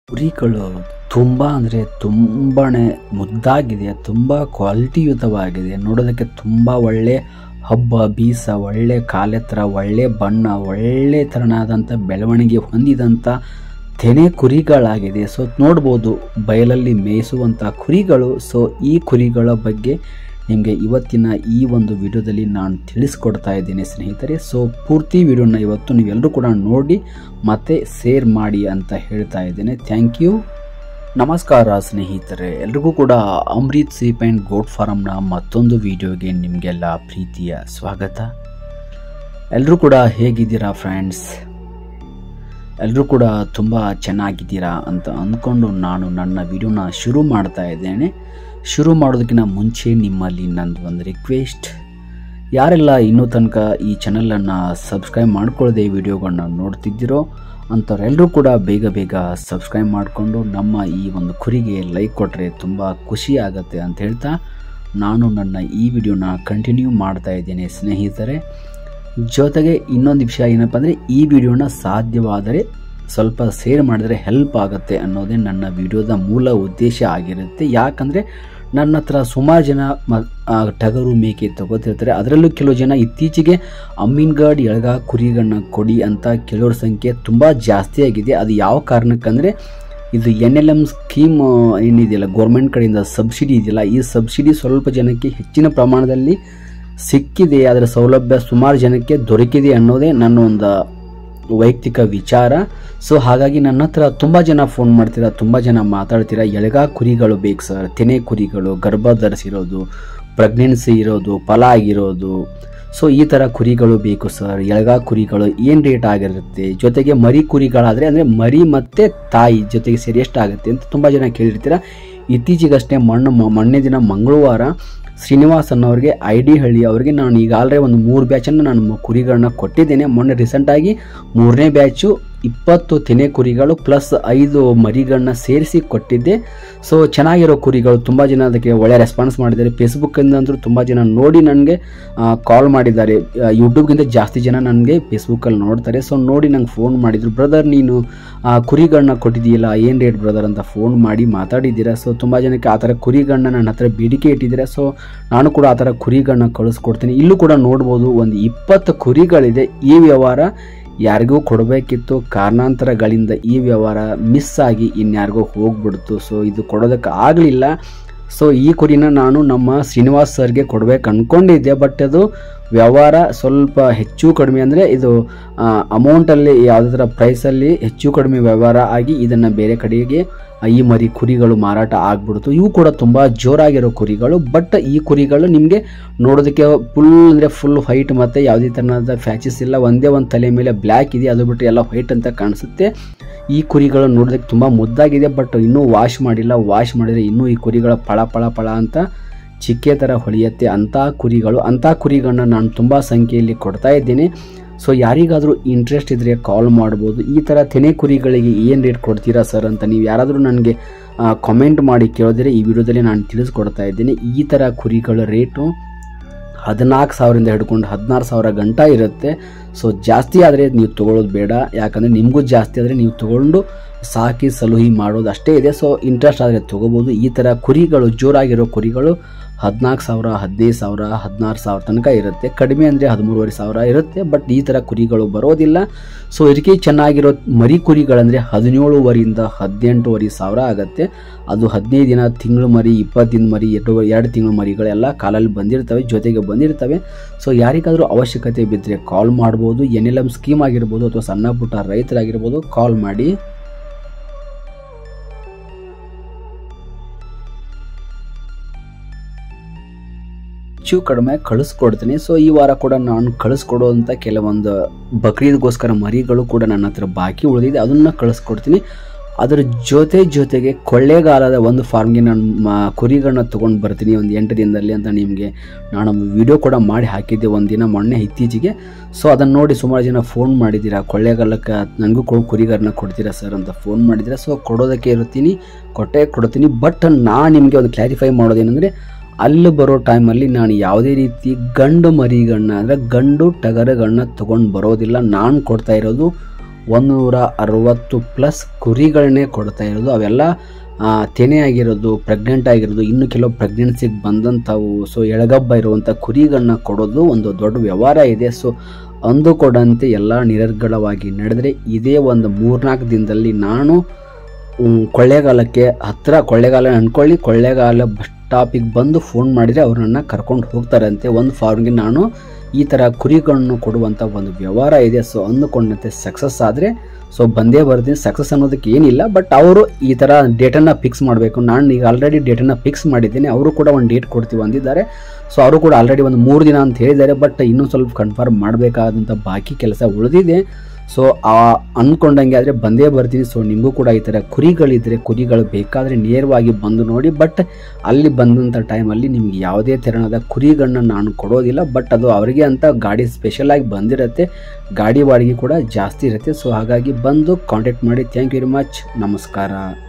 ಕುರಿಗಳು ತುಂಬ ಅಂದರೆ ತುಂಬಾ ಮುದ್ದಾಗಿದೆ ತುಂಬ ಕ್ವಾಲಿಟಿಯುತವಾಗಿದೆ ನೋಡೋದಕ್ಕೆ ತುಂಬ ಒಳ್ಳೆ ಹಬ್ಬ ಬೀಸ ಒಳ್ಳೆ ಕಾಲೆತ್ರ ಒಳ್ಳೆ ಬಣ್ಣ ಒಳ್ಳೆ ಥರನಾದಂಥ ಬೆಳವಣಿಗೆ ಹೊಂದಿದಂಥ ತೆನೆ ಕುರಿಗಳಾಗಿದೆ ಸೊ ನೋಡ್ಬೋದು ಬಯಲಲ್ಲಿ ಮೇಯಿಸುವಂಥ ಕುರಿಗಳು ಸೊ ಈ ಕುರಿಗಳ ಬಗ್ಗೆ ನಿಮಗೆ ಇವತ್ತಿನ ಈ ಒಂದು ವಿಡಿಯೋದಲ್ಲಿ ನಾನು ತಿಳಿಸ್ಕೊಡ್ತಾ ಇದ್ದೇನೆ ಸ್ನೇಹಿತರೆ ಸೊ ಪೂರ್ತಿ ವಿಡಿಯೋನ ಇವತ್ತು ನೀವೆಲ್ಲರೂ ಕೂಡ ನೋಡಿ ಮತ್ತೆ ಶೇರ್ ಮಾಡಿ ಅಂತ ಹೇಳ್ತಾ ಇದ್ದೇನೆ ಥ್ಯಾಂಕ್ ಯು ನಮಸ್ಕಾರ ಸ್ನೇಹಿತರೆ ಎಲ್ರಿಗೂ ಕೂಡ ಅಮೃತ್ ಸೀಪ್ ಆ್ಯಂಡ್ ಗೋಟ್ ಫಾರಮ್ನ ಮತ್ತೊಂದು ವಿಡಿಯೋಗೆ ನಿಮಗೆಲ್ಲ ಪ್ರೀತಿಯ ಸ್ವಾಗತ ಎಲ್ಲರೂ ಕೂಡ ಹೇಗಿದ್ದೀರಾ ಫ್ರೆಂಡ್ಸ್ ಎಲ್ಲರೂ ಕೂಡ ತುಂಬ ಚೆನ್ನಾಗಿದ್ದೀರಾ ಅಂತ ಅಂದ್ಕೊಂಡು ನಾನು ನನ್ನ ವಿಡಿಯೋನ ಶುರು ಮಾಡ್ತಾ ಇದ್ದೇನೆ ಶುರು ಮಾಡೋದಕ್ಕಿಂತ ಮುಂಚೆ ನಿಮ್ಮಲ್ಲಿ ನಂದು ಒಂದು ರಿಕ್ವೆಸ್ಟ್ ಯಾರೆಲ್ಲ ಇನ್ನೂ ತನಕ ಈ ಚಾನಲನ್ನು ಸಬ್ಸ್ಕ್ರೈಬ್ ಮಾಡ್ಕೊಳ್ಳದೆ ವಿಡಿಯೋಗಳನ್ನ ನೋಡ್ತಿದ್ದೀರೋ ಅಂಥವ್ರೆಲ್ಲರೂ ಕೂಡ ಬೇಗ ಬೇಗ ಸಬ್ಸ್ಕ್ರೈಬ್ ಮಾಡಿಕೊಂಡು ನಮ್ಮ ಈ ಒಂದು ಕುರಿಗೆ ಲೈಕ್ ಕೊಟ್ಟರೆ ತುಂಬ ಖುಷಿ ಆಗುತ್ತೆ ಅಂತ ಹೇಳ್ತಾ ನಾನು ನನ್ನ ಈ ವಿಡಿಯೋನ ಕಂಟಿನ್ಯೂ ಮಾಡ್ತಾ ಇದ್ದೇನೆ ಸ್ನೇಹಿತರೆ ಜೊತೆಗೆ ಇನ್ನೊಂದು ವಿಷಯ ಏನಪ್ಪ ಅಂದರೆ ಈ ವಿಡಿಯೋನ ಸಾಧ್ಯವಾದರೆ ಸ್ವಲ್ಪ ಶೇರ್ ಮಾಡಿದರೆ ಹೆಲ್ಪ್ ಆಗುತ್ತೆ ಅನ್ನೋದೇ ನನ್ನ ವಿಡಿಯೋದ ಮೂಲ ಉದ್ದೇಶ ಆಗಿರುತ್ತೆ ಯಾಕಂದರೆ ನನ್ನ ಹತ್ರ ಸುಮಾರು ಜನ ಮ ಟಗರು ಮೇಕೆ ತಗೋತಿರ್ತಾರೆ ಅದರಲ್ಲೂ ಕೆಲವು ಜನ ಇತ್ತೀಚೆಗೆ ಅಮೀನ್ಗಢ್ ಎಳಗ ಕುರಿಗಳನ್ನ ಕೊಡಿ ಅಂತ ಕೆಲವ್ರ ಸಂಖ್ಯೆ ತುಂಬ ಜಾಸ್ತಿ ಆಗಿದೆ ಅದು ಯಾವ ಕಾರಣಕ್ಕಂದರೆ ಇದು ಎನ್ ಎಲ್ ಎಮ್ ಸ್ಕೀಮ್ ಏನಿದೆಯಲ್ಲ ಗೌರ್ಮೆಂಟ್ ಕಡೆಯಿಂದ ಸಬ್ಸಿಡಿ ಇದೆಯಲ್ಲ ಈ ಸಬ್ಸಿಡಿ ಸ್ವಲ್ಪ ಜನಕ್ಕೆ ಹೆಚ್ಚಿನ ಪ್ರಮಾಣದಲ್ಲಿ ಸಿಕ್ಕಿದೆ ಅದರ ಸೌಲಭ್ಯ ಸುಮಾರು ಜನಕ್ಕೆ ದೊರಕಿದೆ ಅನ್ನೋದೇ ನನ್ನ ಒಂದು ವೈಯಕ್ತಿಕ ವಿಚಾರ ಸೊ ಹಾಗಾಗಿ ನನ್ನ ಹತ್ರ ತುಂಬ ಜನ ಫೋನ್ ಮಾಡ್ತೀರಾ ತುಂಬ ಜನ ಮಾತಾಡ್ತೀರಾ ಎಳಗ ಕುರಿಗಳು ಬೇಕು ಸರ್ ತೆನೆ ಕುರಿಗಳು ಗರ್ಭ ಧರಿಸಿರೋದು ಪ್ರೆಗ್ನೆನ್ಸಿ ಇರೋದು ಫಲ ಆಗಿರೋದು ಸೊ ಈ ಥರ ಕುರಿಗಳು ಬೇಕು ಸರ್ ಎಳಗ ಕುರಿಗಳು ಏನು ರೇಟ್ ಆಗಿರುತ್ತೆ ಜೊತೆಗೆ ಮರಿ ಕುರಿಗಳಾದರೆ ಅಂದರೆ ಮರಿ ಮತ್ತು ತಾಯಿ ಜೊತೆಗೆ ಸೇರಿ ಎಷ್ಟಾಗುತ್ತೆ ಅಂತ ತುಂಬ ಜನ ಕೇಳಿರ್ತೀರ ಇತ್ತೀಚೆಗಷ್ಟೇ ಮಣ್ಣು ಮೊನ್ನೆ ದಿನ ಮಂಗಳವಾರ ಶ್ರೀನಿವಾಸ್ ಅನ್ನೋರಿಗೆ ಐ ಡಿ ಹಳ್ಳಿ ಅವರಿಗೆ ನಾನು ಈಗಾಗಲೇ ಒಂದು ಮೂರು ಬ್ಯಾಚನ್ನು ನಾನು ಕುರಿಗಳನ್ನ ಕೊಟ್ಟಿದ್ದೇನೆ ಮೊನ್ನೆ ರೀಸೆಂಟಾಗಿ ಮೂರನೇ ಬ್ಯಾಚು ಇಪ್ಪತ್ತು ತೆನೆ ಕುರಿಗಳು ಪ್ಲಸ್ ಐದು ಮರಿಗಳನ್ನ ಸೇರಿಸಿ ಕೊಟ್ಟಿದ್ದೆ ಸೊ ಚೆನ್ನಾಗಿರೋ ಕುರಿಗಳು ತುಂಬ ಜನ ಅದಕ್ಕೆ ಒಳ್ಳೆ ರೆಸ್ಪಾನ್ಸ್ ಮಾಡಿದ್ದಾರೆ ಫೇಸ್ಬುಕ್ಕಿಂದ ಅಂತೂ ತುಂಬ ಜನ ನೋಡಿ ನನಗೆ ಕಾಲ್ ಮಾಡಿದ್ದಾರೆ ಯೂಟ್ಯೂಬ್ಗಿಂತ ಜಾಸ್ತಿ ಜನ ನನಗೆ ಫೇಸ್ಬುಕ್ಕಲ್ಲಿ ನೋಡ್ತಾರೆ ಸೊ ನೋಡಿ ನಂಗೆ ಫೋನ್ ಮಾಡಿದರು ಬ್ರದರ್ ನೀನು ಕುರಿಗಳನ್ನ ಕೊಟ್ಟಿದ್ದೀಯಲ್ಲ ಏನು ರೇಟ್ ಬ್ರದರ್ ಅಂತ ಫೋನ್ ಮಾಡಿ ಮಾತಾಡಿದ್ದೀರಾ ಸೊ ತುಂಬ ಜನಕ್ಕೆ ಆ ಥರ ಕುರಿಗಳನ್ನ ನನ್ನ ಹತ್ರ ಬೇಡಿಕೆ ಇಟ್ಟಿದ್ದೀರಾ ಸೊ ನಾನು ಕೂಡ ಆ ಥರ ಕುರಿಗಳನ್ನ ಕಳಿಸ್ಕೊಡ್ತೀನಿ ಇಲ್ಲೂ ಕೂಡ ನೋಡ್ಬೋದು ಒಂದು ಇಪ್ಪತ್ತು ಕುರಿಗಳಿದೆ ಈ ವ್ಯವಹಾರ ಯಾರಿಗೂ ಕೊಡಬೇಕಿತ್ತು ಕಾರಣಾಂತರಗಳಿಂದ ಈ ವ್ಯವಹಾರ ಮಿಸ್ ಆಗಿ ಇನ್ಯಾರಿಗೋ ಹೋಗ್ಬಿಡ್ತು ಸೊ ಇದು ಕೊಡೋದಕ್ಕೆ ಆಗಲಿಲ್ಲ ಸೊ ಈ ಕುರಿನ ನಾನು ನಮ್ಮ ಶ್ರೀನಿವಾಸ್ ಸರ್ಗೆ ಕೊಡಬೇಕು ಅಂದ್ಕೊಂಡಿದ್ದೆ ಬಟ್ ಅದು ವ್ಯವಹಾರ ಸ್ವಲ್ಪ ಹೆಚ್ಚು ಕಡಿಮೆ ಅಂದರೆ ಇದು ಅಮೌಂಟಲ್ಲಿ ಯಾವುದೇ ಥರ ಪ್ರೈಸಲ್ಲಿ ಹೆಚ್ಚು ಕಡಿಮೆ ವ್ಯವಹಾರ ಆಗಿ ಇದನ್ನು ಬೇರೆ ಕಡೆಗೆ ಈ ಮರಿ ಕುರಿಗಳು ಮಾರಾಟ ಆಗ್ಬಿಡ್ತು ಇವು ಕೂಡ ತುಂಬ ಜೋರಾಗಿರೋ ಕುರಿಗಳು ಬಟ್ ಈ ಕುರಿಗಳು ನಿಮಗೆ ನೋಡೋದಕ್ಕೆ ಫುಲ್ ಅಂದರೆ ಫುಲ್ ವೈಟ್ ಮತ್ತು ಯಾವುದೇ ಥರನಾದ ಫ್ಯಾಚಸ್ ಇಲ್ಲ ಒಂದೇ ಒಂದು ತಲೆ ಮೇಲೆ ಬ್ಲ್ಯಾಕ್ ಇದೆ ಅದು ಬಿಟ್ಟು ಎಲ್ಲ ವೈಟ್ ಅಂತ ಕಾಣಿಸುತ್ತೆ ಈ ಕುರಿಗಳು ನೋಡೋದಕ್ಕೆ ತುಂಬ ಮುದ್ದಾಗಿದೆ ಬಟ್ ಇನ್ನೂ ವಾಶ್ ಮಾಡಿಲ್ಲ ವಾಶ್ ಮಾಡಿದರೆ ಇನ್ನೂ ಈ ಕುರಿಗಳ ಪಳ ಪಳ ಪಳ ಅಂತ ಚಿಕ್ಕೆ ಥರ ಹೊಳೆಯುತ್ತೆ ಅಂಥ ಕುರಿಗಳು ಅಂಥ ಕುರಿಗಳನ್ನ ನಾನು ತುಂಬ ಸಂಖ್ಯೆಯಲ್ಲಿ ಕೊಡ್ತಾ ಇದ್ದೀನಿ ಸೊ ಯಾರಿಗಾದರೂ ಇಂಟ್ರೆಸ್ಟ್ ಇದ್ದರೆ ಕಾಲ್ ಮಾಡ್ಬೋದು ಈ ಥರ ತೆನೆ ಕುರಿಗಳಿಗೆ ಏನು ರೇಟ್ ಕೊಡ್ತೀರಾ ಸರ್ ಅಂತ ನೀವು ಯಾರಾದರೂ ನನಗೆ ಕಾಮೆಂಟ್ ಮಾಡಿ ಕೇಳಿದ್ರೆ ಈ ವಿಡಿಯೋದಲ್ಲಿ ನಾನು ತಿಳಿಸ್ಕೊಡ್ತಾ ಇದ್ದೀನಿ ಈ ಥರ ಕುರಿಗಳ ರೇಟು ಹದಿನಾಲ್ಕು ಸಾವಿರದಿಂದ ಹಿಡ್ಕೊಂಡು ಹದಿನಾರು ಸಾವಿರ ಗಂಟ ಇರುತ್ತೆ ಸೊ ಜಾಸ್ತಿ ಆದರೆ ನೀವು ತೊಗೊಳ್ಳೋದು ಬೇಡ ಯಾಕಂದರೆ ನಿಮಗೂ ಜಾಸ್ತಿ ಆದರೆ ನೀವು ತೊಗೊಂಡು ಸಾಕಿ ಸಲುಹಿ ಮಾಡೋದು ಅಷ್ಟೇ ಇದೆ ಸೊ ಇಂಟ್ರೆಸ್ಟ್ ಆದರೆ ತೊಗೋಬೋದು ಈ ಥರ ಕುರಿಗಳು ಜೋರಾಗಿರೋ ಕುರಿಗಳು ಹದಿನಾಲ್ಕು ಸಾವಿರ ಹದಿನೈದು ಸಾವಿರ ಹದಿನಾರು ಸಾವಿರ ತನಕ ಇರುತ್ತೆ ಕಡಿಮೆ ಅಂದರೆ ಹದಿಮೂರುವರೆ ಸಾವಿರ ಇರುತ್ತೆ ಬಟ್ ಈ ಥರ ಕುರಿಗಳು ಬರೋದಿಲ್ಲ ಸೊ ಇದಕ್ಕೆ ಚೆನ್ನಾಗಿರೋ ಮರಿ ಕುರಿಗಳಂದರೆ ಹದಿನೇಳುವರೆಯಿಂದ ಹದಿನೆಂಟುವರೆ ಸಾವಿರ ಆಗುತ್ತೆ ಅದು ಹದಿನೈದು ದಿನ ತಿಂಗಳು ಮರಿ ಇಪ್ಪತ್ತು ದಿನ ಮರಿ ಎರಡು ಎರಡು ತಿಂಗಳು ಮರಿಗಳೆಲ್ಲ ಕಾಲಲ್ಲಿ ಬಂದಿರ್ತವೆ ಜೊತೆಗೆ ಬಂದಿರ್ತವೆ ಸೊ ಯಾರಿಗಾದರೂ ಅವಶ್ಯಕತೆ ಬಿದ್ದರೆ ಕಾಲ್ ಮಾಡ್ಬೋದು ಎನ್ ಎಲ್ ಎಮ್ ಸ್ಕೀಮ್ ಆಗಿರ್ಬೋದು ಅಥವಾ ಸಣ್ಣ ಪುಟ್ಟ ರೈತರಾಗಿರ್ಬೋದು ಕಾಲ್ ಮಾಡಿ ಹೆಚ್ಚು ಕಡಿಮೆ ಕಳಿಸ್ಕೊಡ್ತೀನಿ ಸೊ ಈ ವಾರ ಕೂಡ ನಾನು ಕಳಿಸ್ಕೊಡುವಂಥ ಕೆಲವೊಂದು ಬಕ್ರೀದ್ಗೋಸ್ಕರ ಮರಿಗಳು ಕೂಡ ನನ್ನ ಹತ್ರ ಬಾಕಿ ಉಳಿದಿದೆ ಅದನ್ನು ಕಳಿಸ್ಕೊಡ್ತೀನಿ ಅದರ ಜೊತೆ ಜೊತೆಗೆ ಕೊಳ್ಳೇಗಾಲದ ಒಂದು ಫಾರ್ಮ್ಗೆ ನಾನು ಮ ಕುರಿಗಳನ್ನ ತೊಗೊಂಡು ಬರ್ತೀನಿ ಒಂದು ಎಂಟು ದಿನದಲ್ಲಿ ಅಂತ ನಿಮಗೆ ನಾನು ವಿಡಿಯೋ ಕೂಡ ಮಾಡಿ ಹಾಕಿದ್ದೆ ಒಂದಿನ ಮೊನ್ನೆ ಇತ್ತೀಚೆಗೆ ಸೊ ಅದನ್ನು ನೋಡಿ ಸುಮಾರು ಜನ ಫೋನ್ ಮಾಡಿದ್ದೀರಾ ಕೊಳ್ಳೇಗಾಲಕ್ಕೆ ನನಗೂ ಕೊಡು ಕುರಿಗಳನ್ನ ಕೊಡ್ತೀರಾ ಸರ್ ಅಂತ ಫೋನ್ ಮಾಡಿದ್ದೀರಾ ಸೊ ಕೊಡೋದಕ್ಕೆ ಇರ್ತೀನಿ ಕೊಟ್ಟೆ ಕೊಡ್ತೀನಿ ಬಟ್ ನಾನು ನಿಮಗೆ ಒಂದು ಕ್ಲಾರಿಫೈ ಮಾಡೋದೇನೆಂದರೆ ಅಲ್ಲಿ ಬರೋ ಟೈಮಲ್ಲಿ ನಾನು ಯಾವುದೇ ರೀತಿ ಗಂಡು ಮರಿಗಳನ್ನ ಅಂದರೆ ಗಂಡು ಟಗರುಗಳನ್ನ ತೊಗೊಂಡು ಬರೋದಿಲ್ಲ ನಾನು ಕೊಡ್ತಾ ಇರೋದು ಒಂದೂರ ಅರವತ್ತು ಪ್ಲಸ್ ಕುರಿಗಳನ್ನೇ ಕೊಡ್ತಾ ಇರೋದು ಅವೆಲ್ಲ ಆ, ತೆನೆ ಆಗಿರೋದು ಪ್ರೆಗ್ನೆಂಟ್ ಆಗಿರೋದು ಇನ್ನು ಕೆಲವು ಪ್ರೆಗ್ನೆನ್ಸಿಗೆ ಬಂದಂಥವು ಸೊ ಎಳಗಬ್ಬ ಇರುವಂಥ ಕುರಿಗಳನ್ನ ಕೊಡೋದು ಒಂದು ದೊಡ್ಡ ವ್ಯವಹಾರ ಇದೆ ಸೊ ಅಂದುಕೊಂಡಂತೆ ಎಲ್ಲ ನಿರರ್ಗಳವಾಗಿ ನಡೆದರೆ ಇದೇ ಒಂದು ಮೂರ್ನಾಲ್ಕು ದಿನದಲ್ಲಿ ನಾನು ಮ್, ಕೊಳ್ಳೇಗಾಲಕ್ಕೆ ಹತ್ತಿರ ಕೊಳ್ಳೇಗಾಲ ಅಂದ್ಕೊಳ್ಳಿ ಕೊಳ್ಳೇಗಾಲ ಬಸ್ ಸ್ಟಾಪಿಗೆ ಬಂದು ಫೋನ್ ಮಾಡಿದರೆ ಅವ್ರು ನನ್ನ ಕರ್ಕೊಂಡು ಹೋಗ್ತಾರಂತೆ ಒಂದು ಫಾರ್ಮ್ಗೆ ನಾನು ಈ ಥರ ಕುರಿಗಳನ್ನು ಕೊಡುವಂಥ ಒಂದು ವ್ಯವಹಾರ ಇದೆ ಸೊ ಅಂದುಕೊಂಡಂತೆ ಸಕ್ಸಸ್ ಆದರೆ ಸೊ ಬಂದೇ ಬರ್ತೀನಿ ಸಕ್ಸಸ್ ಅನ್ನೋದಕ್ಕೆ ಏನಿಲ್ಲ ಬಟ್ ಅವರು ಈ ಥರ ಡೇಟನ್ನು ಫಿಕ್ಸ್ ಮಾಡಬೇಕು ನಾನು ಈಗ ಆಲ್ರೆಡಿ ಡೇಟನ್ನು ಫಿಕ್ಸ್ ಮಾಡಿದ್ದೀನಿ ಅವರು ಕೂಡ ಒಂದು ಡೇಟ್ ಕೊಡ್ತೀವಿ ಅಂದಿದ್ದಾರೆ ಸೊ ಅವರು ಕೂಡ ಆಲ್ರೆಡಿ ಒಂದು ಮೂರು ದಿನ ಅಂತ ಹೇಳಿದ್ದಾರೆ ಬಟ್ ಇನ್ನೂ ಸ್ವಲ್ಪ ಕನ್ಫರ್ಮ್ ಮಾಡಬೇಕಾದಂಥ ಬಾಕಿ ಕೆಲಸ ಉಳಿದಿದೆ ಸೊ ಆ ಅಂದ್ಕೊಂಡಂಗೆ ಆದರೆ ಬಂದೇ ಬರ್ತೀನಿ ಸೊ ನಿಮಗೂ ಕೂಡ ಈ ಥರ ಕುರಿಗಳಿದ್ದರೆ ಕುರಿಗಳು ಬೇಕಾದರೆ ನೇರವಾಗಿ ಬಂದು ನೋಡಿ ಬಟ್ ಅಲ್ಲಿ ಬಂದಂಥ ಟೈಮಲ್ಲಿ ನಿಮ್ಗೆ ಯಾವುದೇ ತೆರನಾದ ಕುರಿಗಳನ್ನ ನಾನು ಕೊಡೋದಿಲ್ಲ ಬಟ್ ಅದು ಅವರಿಗೆ ಅಂತ ಗಾಡಿ ಸ್ಪೆಷಲಾಗಿ ಬಂದಿರುತ್ತೆ ಗಾಡಿ ಬಾಡಿಗೆ ಕೂಡ ಜಾಸ್ತಿ ಇರುತ್ತೆ ಸೊ ಹಾಗಾಗಿ ಬಂದು ಕಾಂಟ್ಯಾಕ್ಟ್ ಮಾಡಿ ಥ್ಯಾಂಕ್ ಯು ವೆರಿ ಮಚ್ ನಮಸ್ಕಾರ